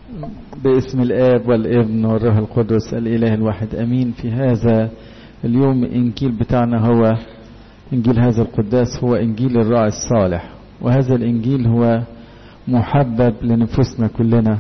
باسم الآب والابن والروح القدس الإله الواحد أمين في هذا اليوم إنجيل بتاعنا هو إنجيل هذا القداس هو إنجيل الراعي الصالح وهذا الإنجيل هو محبب لنفوسنا كلنا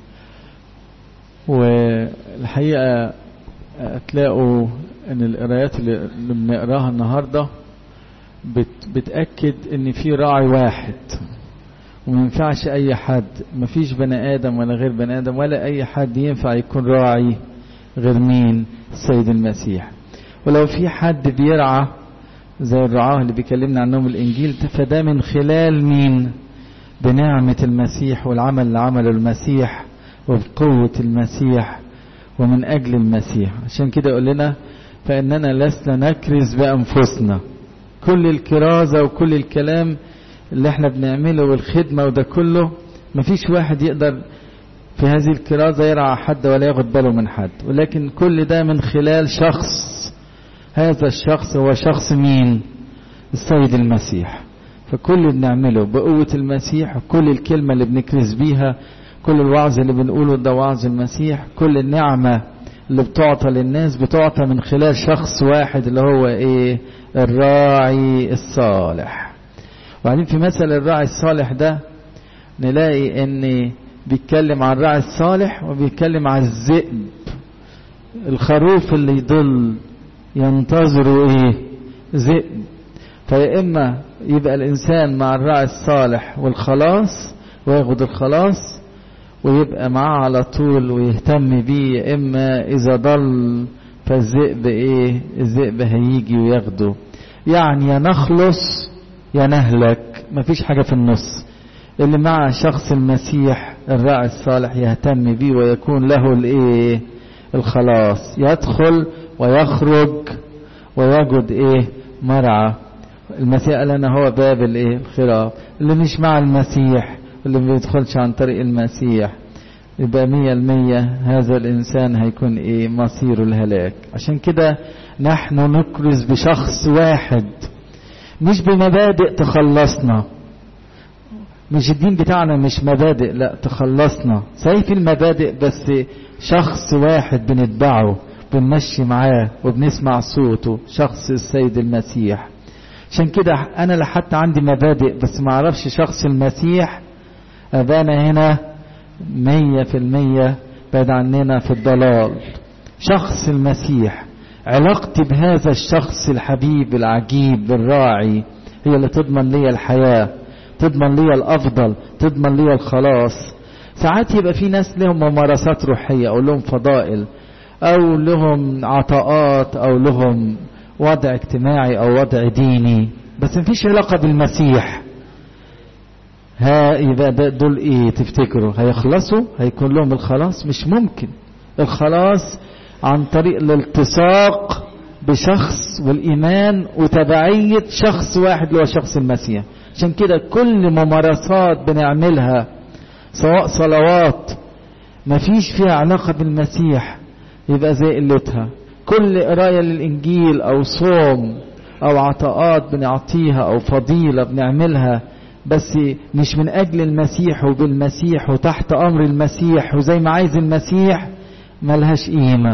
والحقيقة تلاقوا أن القرايات اللي بنقراها النهاردة بت بتأكد أن في راعي واحد وما ينفعش أي حد ما فيش بني آدم ولا غير بني آدم ولا أي حد ينفع يكون راعي غير مين السيد المسيح ولو في حد بيرعى زي الرعاه اللي بيكلمنا عنهم الإنجيل فده من خلال مين بنعمة المسيح والعمل اللي عمله المسيح وبقوة المسيح ومن أجل المسيح عشان كده يقول لنا فإننا لسنا نكرز بأنفسنا كل الكرازة وكل الكلام اللي احنا بنعمله والخدمة وده كله مفيش واحد يقدر في هذه الكرازة يرعى حد ولا ياخد باله من حد ولكن كل ده من خلال شخص هذا الشخص هو شخص مين السيد المسيح فكل اللي بنعمله بقوة المسيح كل الكلمة اللي بنكرز بيها كل الوعظ اللي بنقوله ده وعظ المسيح كل النعمة اللي بتعطى للناس بتعطى من خلال شخص واحد اللي هو ايه الراعي الصالح وبعدين في مثل الراعي الصالح ده نلاقي ان بيتكلم عن الراعي الصالح وبيتكلم عن الذئب الخروف اللي يضل ينتظروا ايه ذئب فيا اما يبقى الانسان مع الراعي الصالح والخلاص وياخد الخلاص ويبقى معاه على طول ويهتم بيه يا اما اذا ضل فالذئب ايه الذئب هيجي وياخده يعني يا نخلص يا نهلك مفيش حاجة في النص اللي مع شخص المسيح الراعي الصالح يهتم بيه ويكون له الايه الخلاص يدخل ويخرج ويجد ايه مرعى المسيح قال انا هو باب الايه الخراف اللي مش مع المسيح اللي ما بيدخلش عن طريق المسيح يبقى مية المية هذا الإنسان هيكون إيه مصير الهلاك عشان كده نحن نكرز بشخص واحد مش بمبادئ تخلصنا مش الدين بتاعنا مش مبادئ لا تخلصنا صحيح في المبادئ بس شخص واحد بنتبعه بنمشي معاه وبنسمع صوته شخص السيد المسيح عشان كده انا لا حتى عندي مبادئ بس ما اعرفش شخص المسيح ابانا هنا مية في المية بعد عننا في الضلال شخص المسيح علاقتي بهذا الشخص الحبيب العجيب الراعي هي اللي تضمن لي الحياة تضمن لي الأفضل تضمن لي الخلاص ساعات يبقى في ناس لهم ممارسات روحية أو لهم فضائل أو لهم عطاءات أو لهم وضع اجتماعي أو وضع ديني بس مفيش علاقة بالمسيح ها يبقى دول ايه تفتكروا هيخلصوا هيكون لهم الخلاص مش ممكن الخلاص عن طريق الالتصاق بشخص والإيمان وتبعية شخص واحد اللي هو شخص المسيح عشان كده كل ممارسات بنعملها سواء صلوات مفيش فيها علاقة بالمسيح يبقى زي قلتها كل قراية للإنجيل أو صوم أو عطاءات بنعطيها أو فضيلة بنعملها بس مش من أجل المسيح وبالمسيح وتحت أمر المسيح وزي ما عايز المسيح ملهاش قيمة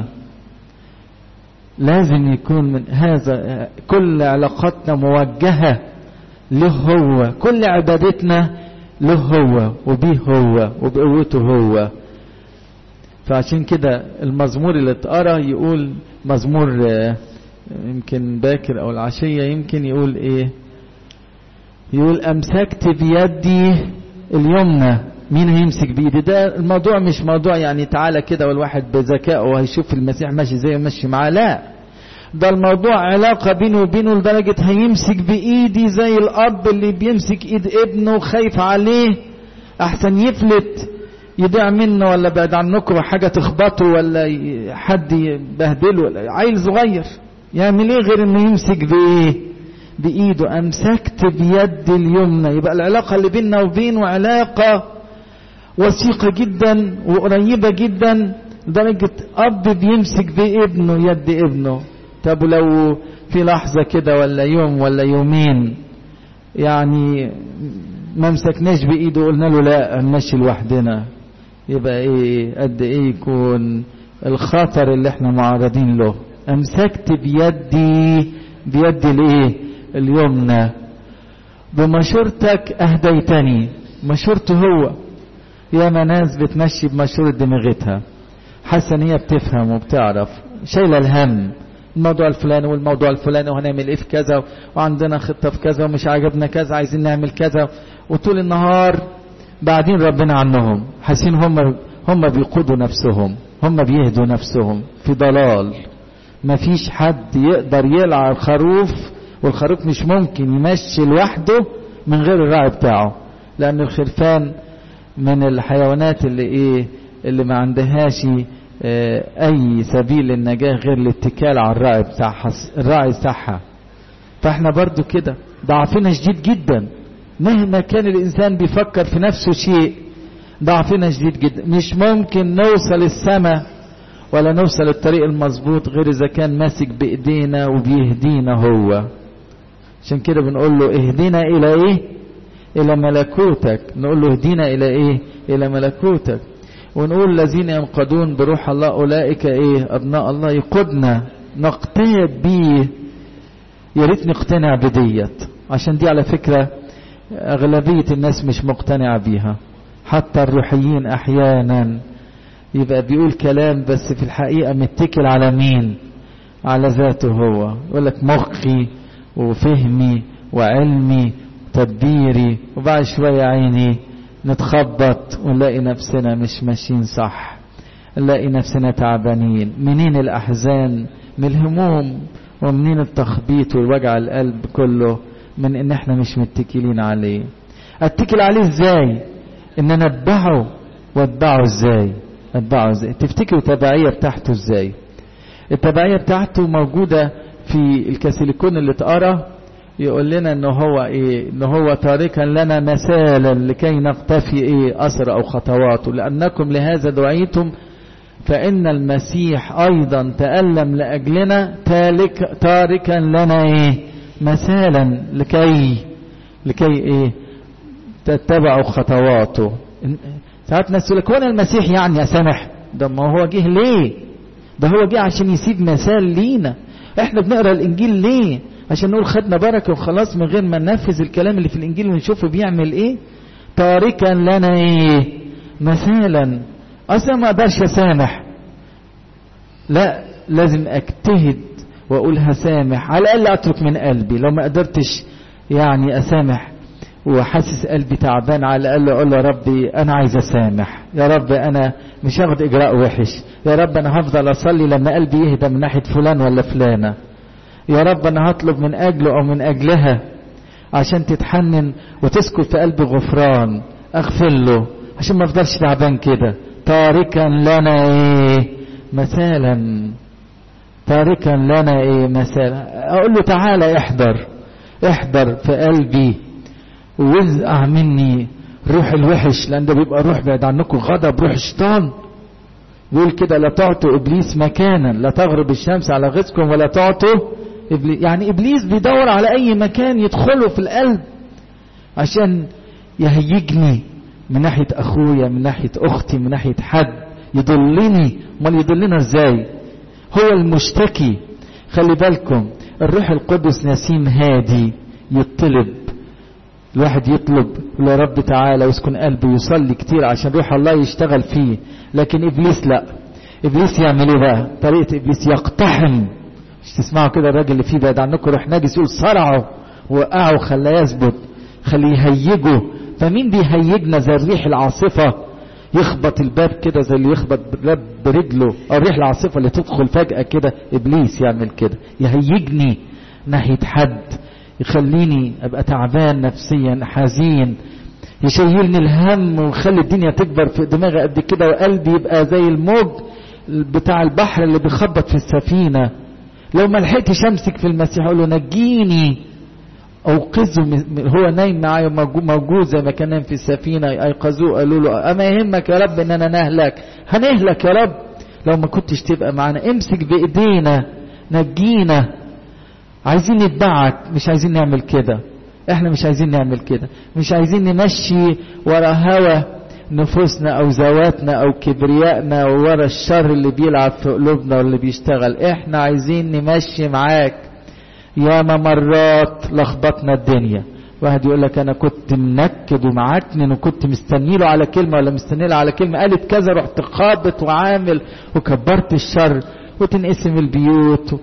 لازم يكون من هذا كل علاقاتنا موجهة له هو كل عبادتنا له هو وبيه هو وبقوته هو فعشان كده المزمور اللي اتقرا يقول مزمور يمكن باكر او العشيه يمكن يقول ايه يقول امسكت بيدي اليمنى مين هيمسك بايدي ده الموضوع مش موضوع يعني تعالى كده والواحد بذكائه هيشوف المسيح ماشي زي ماشي معاه لا ده الموضوع علاقة بينه وبينه لدرجة هيمسك بإيدي زي الأب اللي بيمسك إيد ابنه خايف عليه أحسن يفلت يضيع منه ولا بعد عنكم حاجة تخبطه ولا حد يبهدله ولا عيل صغير يعمل ايه غير انه يمسك بايه بايده امسكت بيد اليمنى يبقى العلاقة اللي بيننا وبينه علاقة وثيقة جدا وقريبة جدا لدرجة اب بيمسك بابنه يد ابنه طب لو في لحظة كده ولا يوم ولا يومين يعني ما مسكناش بايده وقلنا له لا نمشي لوحدنا يبقى ايه قد ايه يكون الخطر اللي احنا معرضين له امسكت بيدي بيدي الايه اليمنى بمشورتك اهديتني مشورته هو ياما ناس بتمشي بمشورة دماغتها حاسه ان هي بتفهم وبتعرف شايله الهم الموضوع الفلاني والموضوع الفلاني وهنعمل ايه في كذا وعندنا خطه في كذا ومش عاجبنا كذا عايزين نعمل كذا وطول النهار بعدين ربنا عنهم حاسين هم هم بيقودوا نفسهم هم بيهدوا نفسهم في ضلال ما فيش حد يقدر يلعب الخروف والخروف مش ممكن يمشي لوحده من غير الراعي بتاعه لان الخرفان من الحيوانات اللي ايه اللي ما عندهاش اه اي سبيل للنجاة غير الاتكال على الراعي بتاعها الراعي بتاعها فاحنا برضو كده ضعفنا شديد جدا مهما كان الانسان بيفكر في نفسه شيء ضعفنا شديد جدا مش ممكن نوصل السماء ولا نوصل الطريق المظبوط غير اذا كان ماسك بايدينا وبيهدينا هو عشان كده بنقول له اهدنا الى ايه الى ملكوتك نقول له اهدينا الى ايه الى ملكوتك ونقول الذين ينقضون بروح الله اولئك ايه ابناء الله يقودنا نقتاد بيه يا ريت نقتنع بديت عشان دي على فكره اغلبيه الناس مش مقتنعه بيها حتى الروحيين احيانا يبقى بيقول كلام بس في الحقيقه متكل على مين على ذاته هو يقول لك مخي وفهمي وعلمي تدبيري وبعد شويه عيني نتخبط ونلاقي نفسنا مش ماشيين صح نلاقي نفسنا تعبانين منين الاحزان من الهموم ومنين التخبيط والوجع القلب كله من ان احنا مش متكلين عليه اتكل عليه ازاي ان انا اتبعه واتبعه ازاي اتبعه ازاي تفتكروا التبعيه بتاعته ازاي التبعيه بتاعته موجوده في الكاسيليكون اللي اتقرا يقول لنا ان هو ايه ان هو تاركا لنا مثالا لكي نقتفي ايه اثر او خطواته لانكم لهذا دعيتم فان المسيح ايضا تالم لاجلنا تالك تاركا لنا ايه مثالا لكي لكي ايه تتبعوا خطواته ساعات ناس يقول لك وانا المسيح يعني اسامح ده ما هو جه ليه ده هو جه عشان يسيب مثال لينا احنا بنقرا الانجيل ليه عشان نقول خدنا بركه وخلاص من غير ما ننفذ الكلام اللي في الانجيل ونشوفه بيعمل ايه تاركا لنا ايه مثالا اصلا ما اقدرش اسامح لا لازم اجتهد واقول هسامح على الاقل اترك من قلبي لو ما قدرتش يعني اسامح وحاسس قلبي تعبان على الاقل اقول يا ربي انا عايز اسامح يا رب انا مش هاخد اجراء وحش يا رب انا هفضل اصلي لما قلبي يهدى من ناحيه فلان ولا فلانه يا رب انا هطلب من اجله او من اجلها عشان تتحنن وتسكت في قلبي غفران اغفر له عشان ما افضلش تعبان كده تاركا لنا ايه مثالا تاركا لنا ايه مثالا اقول له تعالى احضر احضر في قلبي ووزع مني روح الوحش لان ده بيبقى روح بعد عنكم غضب روح الشيطان يقول كده لا تعطوا ابليس مكانا لا تغرب الشمس على غيظكم ولا تعطوا إبليس يعني ابليس بيدور على اي مكان يدخله في القلب عشان يهيجني من ناحيه اخويا من ناحيه اختي من ناحيه حد يضلني امال يضلنا ازاي هو المشتكي خلي بالكم الروح القدس نسيم هادي يطلب الواحد يطلب يا رب تعالى ويسكن قلبه يصلي كتير عشان روح الله يشتغل فيه لكن ابليس لا ابليس يعمل ايه بقى طريقه ابليس يقتحم مش تسمعوا كده الراجل اللي فيه بعد عنكم روح نجس يقول صرعه وقعه خلاه يثبت خليه يهيجه فمين بيهيجنا زي الريح العاصفه يخبط الباب كده زي اللي يخبط الباب برجله او الريح العاصفه اللي تدخل فجاه كده ابليس يعمل كده يهيجني ناحيه حد يخليني ابقى تعبان نفسيا حزين يشيلني الهم ويخلي الدنيا تكبر في دماغي قد كده وقلبي يبقى زي الموج بتاع البحر اللي بيخبط في السفينه لو ما لحقتش امسك في المسيح اقول له نجيني اوقظه هو نايم معايا موجود زي ما كان نايم في السفينه ايقظوه قالوا له اما يهمك يا رب اننا نهلك هنهلك يا رب لو ما كنتش تبقى معانا امسك بايدينا نجينا عايزين نتبعك مش عايزين نعمل كده احنا مش عايزين نعمل كده مش عايزين نمشي ورا هوا نفوسنا او ذواتنا او كبريائنا ورا الشر اللي بيلعب في قلوبنا واللي بيشتغل احنا عايزين نمشي معاك ياما مرات لخبطنا الدنيا واحد يقول لك انا كنت منكد ومعكنن وكنت مستني له على كلمه ولا مستني له على كلمه قالت كذا رحت خابط وعامل وكبرت الشر وتنقسم البيوت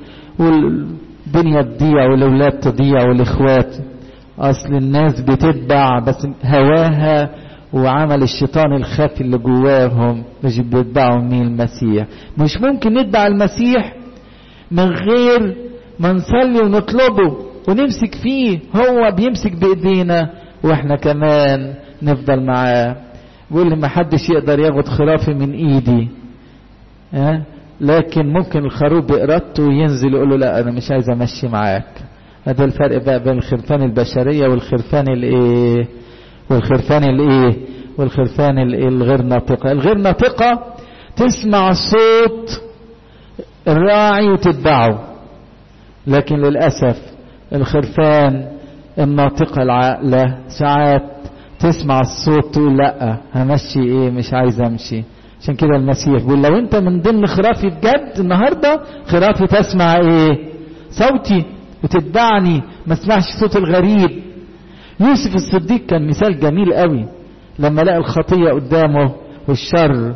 والدنيا تضيع والاولاد تضيع والاخوات اصل الناس بتتبع بس هواها وعمل الشيطان الخفي اللي جواهم مش بيتبعوا مين المسيح مش ممكن نتبع المسيح من غير ما نصلي ونطلبه ونمسك فيه هو بيمسك بايدينا واحنا كمان نفضل معاه بيقول لي ما حدش يقدر ياخد خرافي من ايدي ها لكن ممكن الخروف بإرادته ينزل يقول له لا انا مش عايز امشي معاك هذا الفرق بقى بين الخرفان البشرية والخرفان الايه والخرفان الايه والخرفان الايه الغير ناطقة الغير ناطقة تسمع صوت الراعي وتتبعه لكن للأسف الخرفان الناطقة العاقلة ساعات تسمع الصوت تقول لا همشي ايه مش عايز امشي عشان كده المسيح بيقول لو انت من ضمن خرافي بجد النهارده خرافي تسمع ايه صوتي وتتبعني ما اسمعش صوت الغريب يوسف الصديق كان مثال جميل قوي لما لقى الخطيه قدامه والشر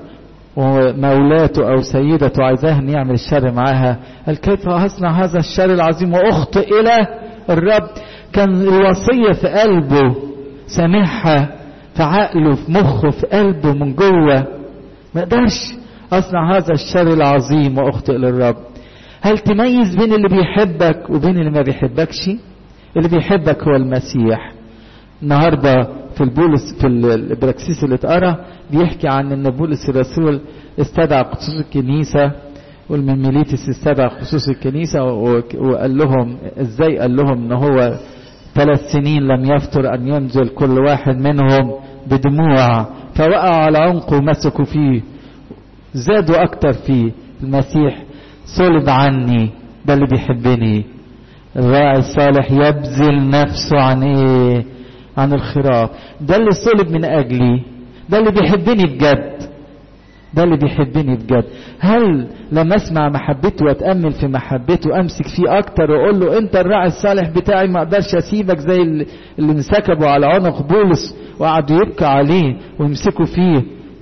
ومولاته او سيدته عايزاه ان يعمل الشر معاها قال كيف اصنع هذا الشر العظيم واخطئ الى الرب كان الوصيه في قلبه سامعها في عقله في مخه في قلبه من جوه ما قدرش اصنع هذا الشر العظيم واخطئ للرب هل تميز بين اللي بيحبك وبين اللي ما بيحبكش اللي بيحبك هو المسيح النهارده في البولس في البراكسيس اللي اتقرا بيحكي عن ان بولس الرسول استدعى خصوص الكنيسه والميليتس استدعى خصوص الكنيسه وقال لهم ازاي قال لهم ان هو ثلاث سنين لم يفتر ان ينزل كل واحد منهم بدموع فوقعوا على عنقه ومسكوا فيه زادوا اكتر فيه المسيح صلب عني ده اللي بيحبني الراعي الصالح يبذل نفسه عن ايه عن الخراف ده اللي صلب من اجلي ده اللي بيحبني بجد ده اللي بيحبني بجد هل لما اسمع محبته واتامل في محبته امسك فيه اكتر واقول له انت الراعي الصالح بتاعي ما اقدرش اسيبك زي اللي انسكبوا على عنق بولس وقعدوا يبكوا عليه ويمسكوا فيه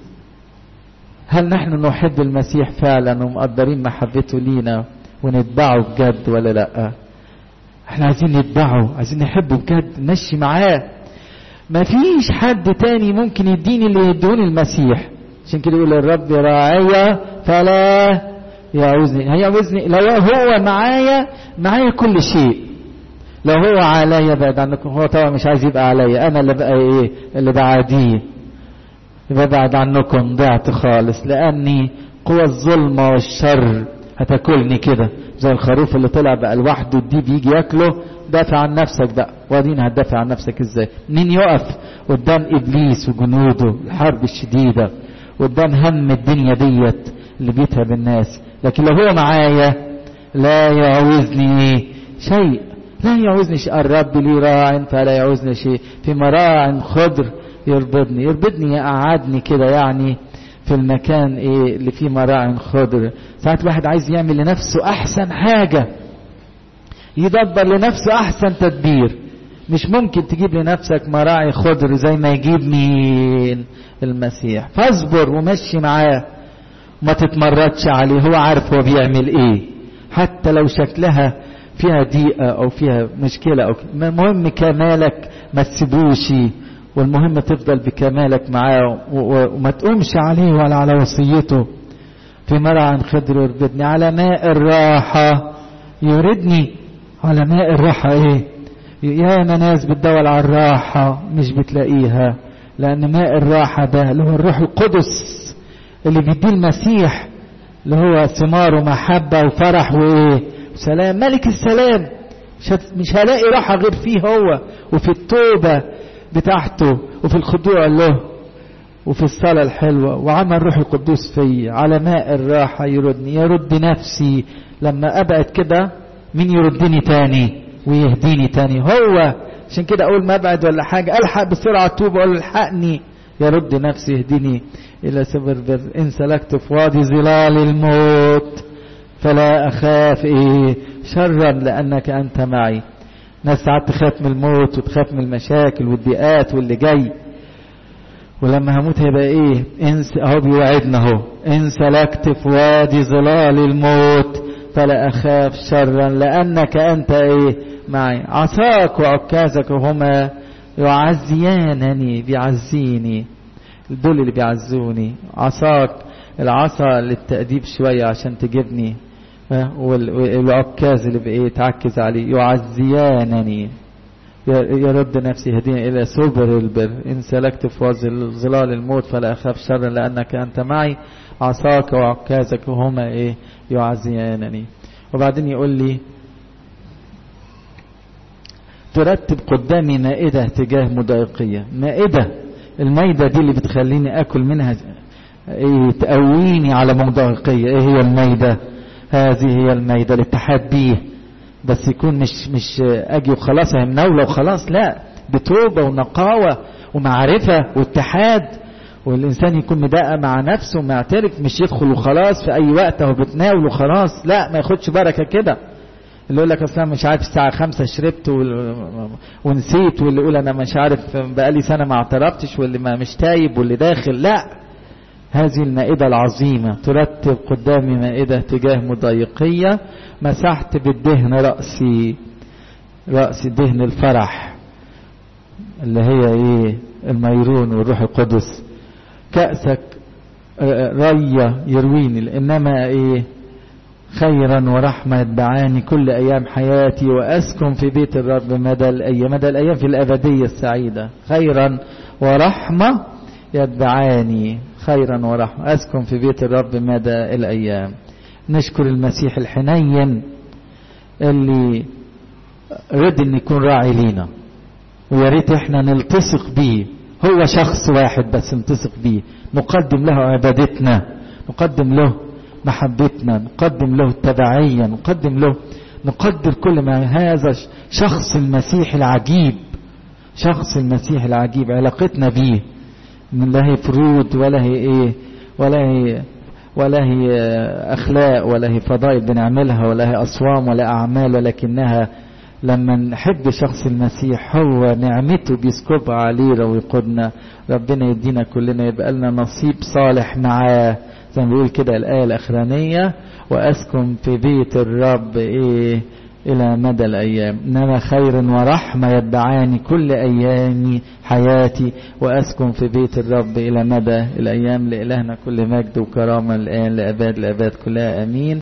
هل نحن نحب المسيح فعلا ومقدرين محبته لينا ونتبعه بجد ولا لا احنا عايزين نتبعه عايزين نحبه بجد نمشي معاه مفيش حد تاني ممكن يديني اللي يدوني المسيح عشان كده يقول الرب راعية فلا يعوزني هيعوزني لو هو معايا معايا كل شيء لو هو عليا بعد عنكم هو طبعا مش عايز يبقى عليا انا اللي بقى ايه اللي بعاديه يبقى بعد عنكم ضعت خالص لاني قوى الظلمة والشر هتاكلني كده زي الخروف اللي طلع بقى لوحده الديب يجي ياكله دافع عن نفسك بقى وادين هتدافع عن نفسك ازاي مين يقف قدام ابليس وجنوده الحرب الشديده قدام هم الدنيا ديت اللي بيتعب الناس لكن لو هو معايا لا يعوزني شيء لا يعوزني شيء الرب لي راع فلا يعوزني شيء في مراع خضر يربطني يربطني يقعدني كده يعني في المكان ايه اللي فيه مراع خضر ساعات الواحد عايز يعمل لنفسه احسن حاجه يدبر لنفسه احسن تدبير مش ممكن تجيب لنفسك مراعي خضر زي ما يجيب مين المسيح فاصبر ومشي معاه ما تتمردش عليه هو عارف هو بيعمل ايه حتى لو شكلها فيها ضيقة او فيها مشكلة او المهم كمالك ما تسيبوش والمهم تفضل بكمالك معاه وما تقومش عليه ولا على وصيته في مرعى خضر يربدني على ماء الراحة يردني على ماء الراحة ايه يا ناس بتدور على الراحة مش بتلاقيها لأن ماء الراحة ده اللي هو الروح القدس اللي بيديه المسيح اللي هو ثمار ومحبة وفرح وإيه سلام ملك السلام مش هلاقي راحة غير فيه هو وفي التوبة بتاعته وفي الخضوع له وفي الصلاة الحلوة وعمل روح القدوس في على ماء الراحة يردني يرد نفسي لما أبعد كده مين يردني تاني ويهديني تاني هو عشان كده اول ما ابعد ولا حاجه الحق بسرعه اتوب اقول الحقني يرد نفسي يهديني إلى سبر بر إن سلكت في وادي ظلال الموت فلا أخاف إيه شرا لأنك أنت معي ناس ساعات تخاف من الموت وتخاف من المشاكل والضيقات واللي جاي ولما هموت هيبقى ايه انس اهو بيوعدنا اهو ان سلكت في وادي ظلال الموت فلا اخاف شرا لانك انت ايه معي عصاك وعكازك هما يعزيانني بيعزيني دول اللي بيعزوني عصاك العصا للتأديب شوية عشان تجيبني والعكاز اللي بايه تعكز عليه يعزيانني يرد نفسي هدينا إلى سبر البر إن سلكت في ظلال الموت فلا أخاف شرا لأنك أنت معي عصاك وعكازك هما إيه يعزيانني وبعدين يقول لي ترتب قدامي مائدة تجاه مضايقية مائدة المائدة دي اللي بتخليني أكل منها إيه تقويني على مضايقية إيه هي المائدة هذه هي المائدة الاتحاد بيه بس يكون مش مش اجي وخلاص هي مناوله وخلاص لا بتوبه ونقاوه ومعرفه واتحاد والانسان يكون مدقق مع نفسه ومعترف مش يدخل وخلاص في اي وقت اهو بتناول وخلاص لا ما ياخدش بركه كده اللي يقول لك اصل مش عارف الساعه خمسة شربت ونسيت واللي يقول انا مش عارف بقالي سنه ما اعترفتش واللي ما مش تايب واللي داخل لا هذه المائدة العظيمة ترتب قدامي مائدة تجاه مضايقية مسحت بالدهن رأسي رأسي دهن الفرح اللي هي ايه الميرون والروح القدس كأسك رية يرويني إنما ايه خيرا ورحمة يتبعاني كل أيام حياتي وأسكن في بيت الرب مدى الأيام مدى الأيام في الأبدية السعيدة خيرا ورحمة يتبعاني خيرا ورحمة أسكن في بيت الرب مدى الأيام نشكر المسيح الحنين اللي رد ان يكون راعي لينا ويا ريت احنا نلتصق بيه هو شخص واحد بس نلتصق بيه نقدم له عبادتنا نقدم له محبتنا نقدم له التبعية نقدم له نقدر كل ما هذا شخص المسيح العجيب شخص المسيح العجيب علاقتنا بيه لا هي فروض ولا هي ايه ولا هي ولا هي اخلاق ولا هي فضائل بنعملها ولا هي اصوام ولا اعمال ولكنها لما نحب شخص المسيح هو نعمته بيسكبها علينا ويقودنا ربنا يدينا كلنا يبقى لنا نصيب صالح معاه زي ما بيقول كده الآية الأخرانية وأسكن في بيت الرب إيه إلى مدى الأيام إنما خير ورحمة يتبعاني كل أيام حياتي وأسكن في بيت الرب إلى مدى الأيام لإلهنا كل مجد وكرامة الآن لأباد الأباد كلها أمين